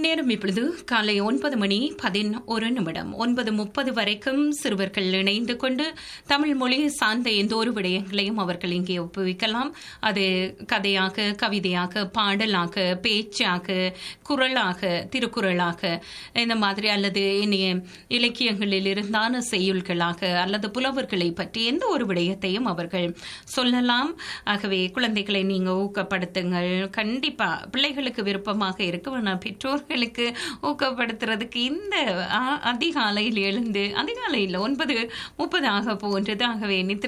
நேரம் இப்பொழுது காலை ஒன்பது மணி பதினொரு நிமிடம் ஒன்பது முப்பது வரைக்கும் சிறுவர்கள் இணைந்து கொண்டு தமிழ் மொழி சார்ந்த எந்த ஒரு விடயங்களையும் அவர்கள் இங்கே ஒப்புவிக்கலாம் அது கதையாக கவிதையாக பாடலாக பேச்சாக குரலாக திருக்குறளாக இந்த மாதிரி அல்லது இனிய இலக்கியங்களில் இருந்தான செய்யுள்களாக அல்லது புலவர்களை பற்றி எந்த ஒரு விடயத்தையும் அவர்கள் சொல்லலாம் ஆகவே குழந்தைகளை நீங்க ஊக்கப்படுத்துங்கள் கண்டிப்பா பிள்ளைகளுக்கு விருப்பமாக இருக்கும் ஆனால் பெற்றோர்களுக்கு ஊக்கப்படுத்துறதுக்கு இந்த அ- அதிகாலையில் எழுந்து அதிகாலையில் ஒன்பது முப்பது ஆக போன்றது ஆகவே நித்திரை